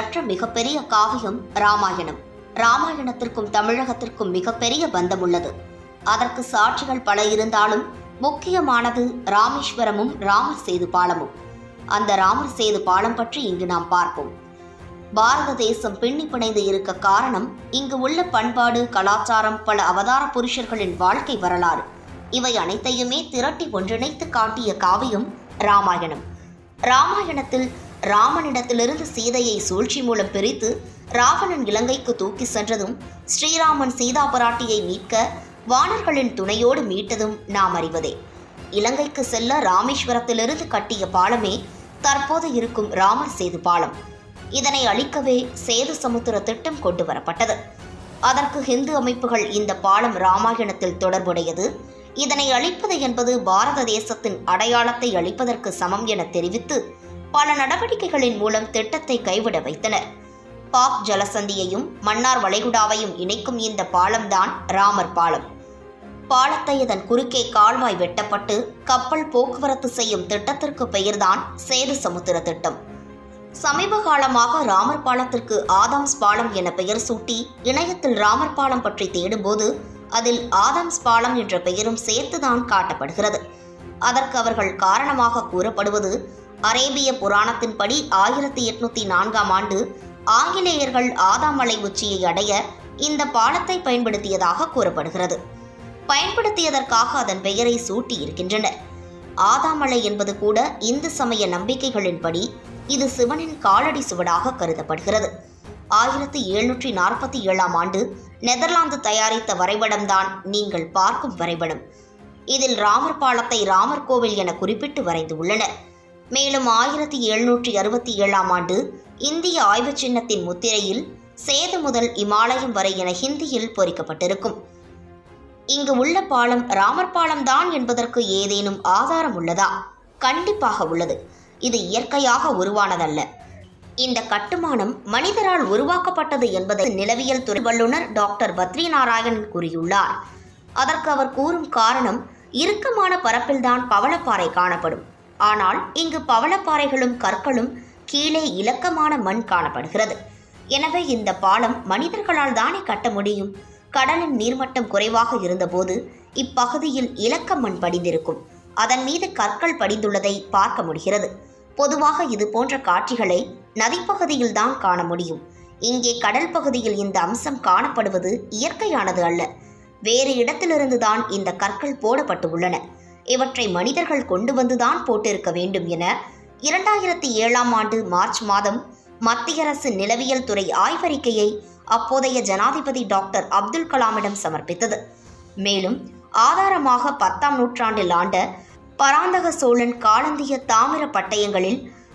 எல்லையற்ற மிகப்பெரிய காவியம் ராமாயணம் ராமாயணத்திற்கும் தமிழகத்திற்கும் மிகப்பெரிய பந்தம் உள்ளது அதற்கு சாட்சிகள் பல இருந்தாலும் முக்கியமானது ராமேஸ்வரமும் ராமர் சேது பாலமும் அந்த ராமர் சேது பாலம் பற்றி இங்கு நாம் பார்ப்போம் பாரத தேசம் பின்னி பிணைந்து இருக்க காரணம் இங்கு உள்ள பண்பாடு கலாச்சாரம் பல அவதார புருஷர்களின் வாழ்க்கை வரலாறு இவை அனைத்தையுமே திரட்டி ஒன்றிணைத்து காட்டிய காவியம் ராமாயணம் ராமாயணத்தில் ராமனிடத்திலிருந்து சீதையை சூழ்ச்சி மூலம் பிரித்து ராவணன் இலங்கைக்கு தூக்கி சென்றதும் ஸ்ரீராமன் சீதா பிராட்டியை மீட்க வானர்களின் துணையோடு மீட்டதும் நாம் அறிவதே இலங்கைக்கு செல்ல ராமேஸ்வரத்திலிருந்து கட்டிய பாலமே தற்போது இருக்கும் ராமர் சேது பாலம் இதனை அழிக்கவே சேது சமுத்திர திட்டம் கொண்டு வரப்பட்டது அதற்கு ஹிந்து அமைப்புகள் இந்த பாலம் ராமாயணத்தில் தொடர்புடையது இதனை அழிப்பது என்பது பாரத தேசத்தின் அடையாளத்தை அழிப்பதற்கு சமம் என தெரிவித்து பல நடவடிக்கைகளின் மூலம் திட்டத்தை கைவிட வைத்தனர் பாக் ஜலசந்தியையும் மன்னார் வளைகுடாவையும் இணைக்கும் இந்த பாலம்தான் ராமர் பாலம் பாலத்தை அதன் குறுக்கே கால்வாய் வெட்டப்பட்டு கப்பல் போக்குவரத்து செய்யும் திட்டத்திற்கு பெயர்தான் சேது சமுத்திர திட்டம் சமீப காலமாக ராமர் பாலத்திற்கு ஆதாம்ஸ் பாலம் என பெயர் சூட்டி இணையத்தில் ராமர் பாலம் பற்றி தேடும்போது அதில் ஆதாம்ஸ் பாலம் என்ற பெயரும் சேர்த்துதான் காட்டப்படுகிறது அதற்கு அவர்கள் காரணமாக கூறப்படுவது அரேபிய புராணத்தின்படி ஆயிரத்தி எட்நூத்தி நான்காம் ஆண்டு ஆங்கிலேயர்கள் ஆதாம் மலை உச்சியை அடைய இந்த பாலத்தை பயன்படுத்தியதாக கூறப்படுகிறது பயன்படுத்தியதற்காக அதன் பெயரை சூட்டி இருக்கின்றனர் ஆதாமலை என்பது கூட இந்து சமய நம்பிக்கைகளின்படி இது சிவனின் காலடி சுவடாக கருதப்படுகிறது ஆயிரத்தி எழுநூற்றி நாற்பத்தி ஏழாம் ஆண்டு நெதர்லாந்து தயாரித்த வரைபடம்தான் நீங்கள் பார்க்கும் வரைபடம் இதில் ராமர் பாலத்தை ராமர் கோவில் என குறிப்பிட்டு வரைந்து உள்ளனர் மேலும் ஆயிரத்தி எழுநூற்றி அறுபத்தி ஏழாம் ஆண்டு இந்திய ஆய்வு சின்னத்தின் முத்திரையில் சேது முதல் இமாலயம் வரை என ஹிந்தியில் பொறிக்கப்பட்டிருக்கும் இங்கு உள்ள பாலம் ராமர் பாலம் தான் என்பதற்கு ஏதேனும் ஆதாரம் உள்ளதா கண்டிப்பாக உள்ளது இது இயற்கையாக உருவானதல்ல இந்த கட்டுமானம் மனிதரால் உருவாக்கப்பட்டது என்பதை நிலவியல் துறை வல்லுநர் டாக்டர் பத்ரி நாராயணன் கூறியுள்ளார் அதற்கு அவர் கூறும் காரணம் இறுக்கமான பரப்பில்தான் பவளப்பாறை காணப்படும் ஆனால் இங்கு பவளப்பாறைகளும் கற்களும் கீழே இலக்கமான மண் காணப்படுகிறது எனவே இந்த பாலம் மனிதர்களால் தானே கட்ட முடியும் கடலின் நீர்மட்டம் குறைவாக இருந்தபோது இப்பகுதியில் இலக்க மண் படிந்திருக்கும் அதன் மீது கற்கள் படிந்துள்ளதை பார்க்க முடிகிறது பொதுவாக இது போன்ற காட்சிகளை நதிப்பகுதியில் தான் காண முடியும் இங்கே கடல் பகுதியில் இந்த அம்சம் காணப்படுவது இயற்கையானது அல்ல வேறு இடத்திலிருந்து தான் இந்த கற்கள் போடப்பட்டு உள்ளன இவற்றை மனிதர்கள் கொண்டு வந்துதான் போட்டிருக்க வேண்டும் என இரண்டாயிரத்தி ஏழாம் ஆண்டு மார்ச் மாதம் மத்திய அரசு நிலவியல் துறை ஆய்வறிக்கையை அப்போதைய ஜனாதிபதி டாக்டர் அப்துல் கலாமிடம் சமர்ப்பித்தது மேலும் ஆதாரமாக பத்தாம் நூற்றாண்டில் ஆண்ட பராந்தக சோழன் காலந்திய தாமிர பட்டயங்களில்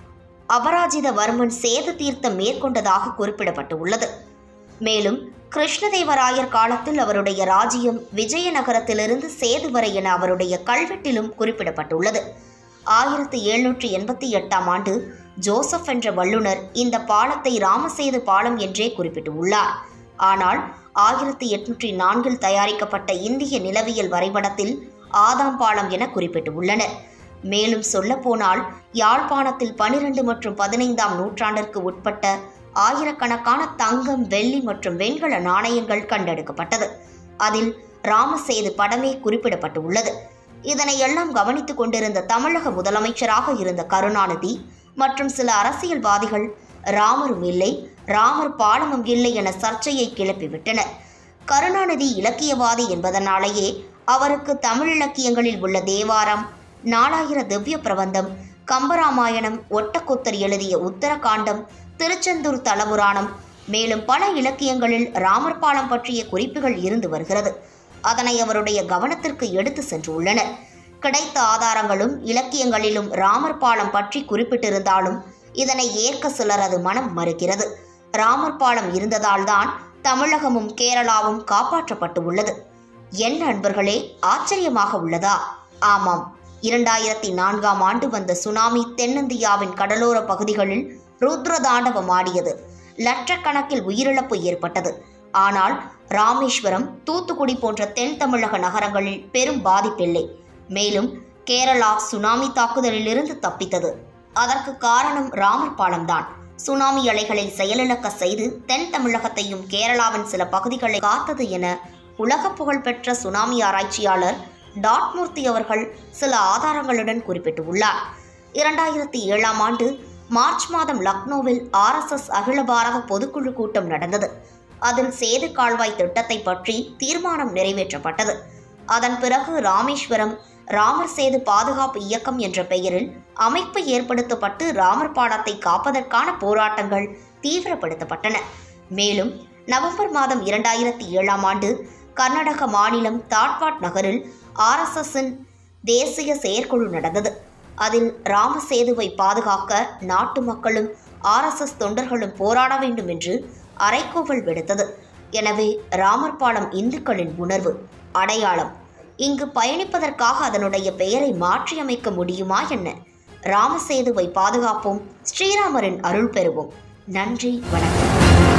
அபராஜிதவர்மன் சேது தீர்த்தம் மேற்கொண்டதாக குறிப்பிடப்பட்டு உள்ளது மேலும் கிருஷ்ணதேவராயர் காலத்தில் அவருடைய ராஜ்யம் விஜயநகரத்திலிருந்து சேது வரை என அவருடைய கல்வெட்டிலும் குறிப்பிடப்பட்டுள்ளது ஆயிரத்தி எழுநூற்றி எண்பத்தி எட்டாம் ஆண்டு ஜோசப் என்ற வல்லுனர் இந்த பாலத்தை ராமசேது பாலம் என்றே குறிப்பிட்டுள்ளார் ஆனால் ஆயிரத்தி எட்நூற்றி நான்கில் தயாரிக்கப்பட்ட இந்திய நிலவியல் வரைபடத்தில் ஆதாம் பாலம் என குறிப்பிட்டுள்ளனர் மேலும் சொல்லப்போனால் யாழ்ப்பாணத்தில் பனிரெண்டு மற்றும் பதினைந்தாம் நூற்றாண்டிற்கு உட்பட்ட ஆயிரக்கணக்கான தங்கம் வெள்ளி மற்றும் வெண்கல நாணயங்கள் கண்டெடுக்கப்பட்டது அதில் ராமசேது படமே குறிப்பிடப்பட்டுள்ளது இதனை எல்லாம் கவனித்துக் கொண்டிருந்த தமிழக முதலமைச்சராக இருந்த கருணாநிதி மற்றும் சில அரசியல்வாதிகள் ராமரும் இல்லை ராமர் பாலமும் இல்லை என சர்ச்சையை கிளப்பிவிட்டனர் கருணாநிதி இலக்கியவாதி என்பதனாலேயே அவருக்கு தமிழ் இலக்கியங்களில் உள்ள தேவாரம் நாலாயிர திவ்ய பிரபந்தம் கம்பராமாயணம் ஒட்டக்கொத்தர் எழுதிய உத்தரகாண்டம் திருச்செந்தூர் தலபுராணம் மேலும் பல இலக்கியங்களில் ராமர் பாலம் பற்றிய குறிப்புகள் இருந்து வருகிறது அதனை அவருடைய கவனத்திற்கு எடுத்து சென்றுள்ளனர் கிடைத்த ஆதாரங்களும் இலக்கியங்களிலும் ராமர் பாலம் பற்றி குறிப்பிட்டிருந்தாலும் இதனை ஏற்க சிலரது மனம் மறுக்கிறது ராமர் பாலம் இருந்ததால்தான் தமிழகமும் கேரளாவும் காப்பாற்றப்பட்டு உள்ளது என்ன அன்பர்களே ஆச்சரியமாக உள்ளதா ஆமாம் இரண்டாயிரத்தி நான்காம் ஆண்டு வந்த சுனாமி தென்னிந்தியாவின் கடலோர பகுதிகளில் ருத்ரதாண்டவம் ஆடியது லட்சக்கணக்கில் உயிரிழப்பு ஏற்பட்டது ஆனால் ராமேஸ்வரம் தூத்துக்குடி போன்ற தென் தமிழக நகரங்களில் பெரும் பாதிப்பில்லை மேலும் கேரளா சுனாமி தாக்குதலிலிருந்து தப்பித்தது அதற்கு காரணம் ராமர் பாலம்தான் சுனாமி அலைகளை செயலிழக்க செய்து தென் தமிழகத்தையும் கேரளாவின் சில பகுதிகளை காத்தது என உலக புகழ்பெற்ற சுனாமி ஆராய்ச்சியாளர் டாட்மூர்த்தி அவர்கள் சில ஆதாரங்களுடன் குறிப்பிட்டுள்ளார் இரண்டாயிரத்தி ஏழாம் ஆண்டு மார்ச் மாதம் லக்னோவில் ஆர்எஸ்எஸ் அகில பாரத பொதுக்குழு கூட்டம் நடந்தது அதில் சேது கால்வாய் திட்டத்தை பற்றி தீர்மானம் நிறைவேற்றப்பட்டது அதன் பிறகு ராமேஸ்வரம் ராமர் சேது பாதுகாப்பு இயக்கம் என்ற பெயரில் அமைப்பு ஏற்படுத்தப்பட்டு ராமர் பாடத்தை காப்பதற்கான போராட்டங்கள் தீவிரப்படுத்தப்பட்டன மேலும் நவம்பர் மாதம் இரண்டாயிரத்தி ஏழாம் ஆண்டு கர்நாடக மாநிலம் தாட்வாட் நகரில் ஆர்எஸ்எஸ்ஸின் தேசிய செயற்குழு நடந்தது அதில் ராமசேதுவை பாதுகாக்க நாட்டு மக்களும் ஆர்எஸ்எஸ் தொண்டர்களும் போராட வேண்டும் என்று அறைகூவல் விடுத்தது எனவே ராமர் பாலம் இந்துக்களின் உணர்வு அடையாளம் இங்கு பயணிப்பதற்காக அதனுடைய பெயரை மாற்றியமைக்க முடியுமா என்ன ராமசேதுவை பாதுகாப்போம் ஸ்ரீராமரின் அருள் பெறுவோம் நன்றி வணக்கம்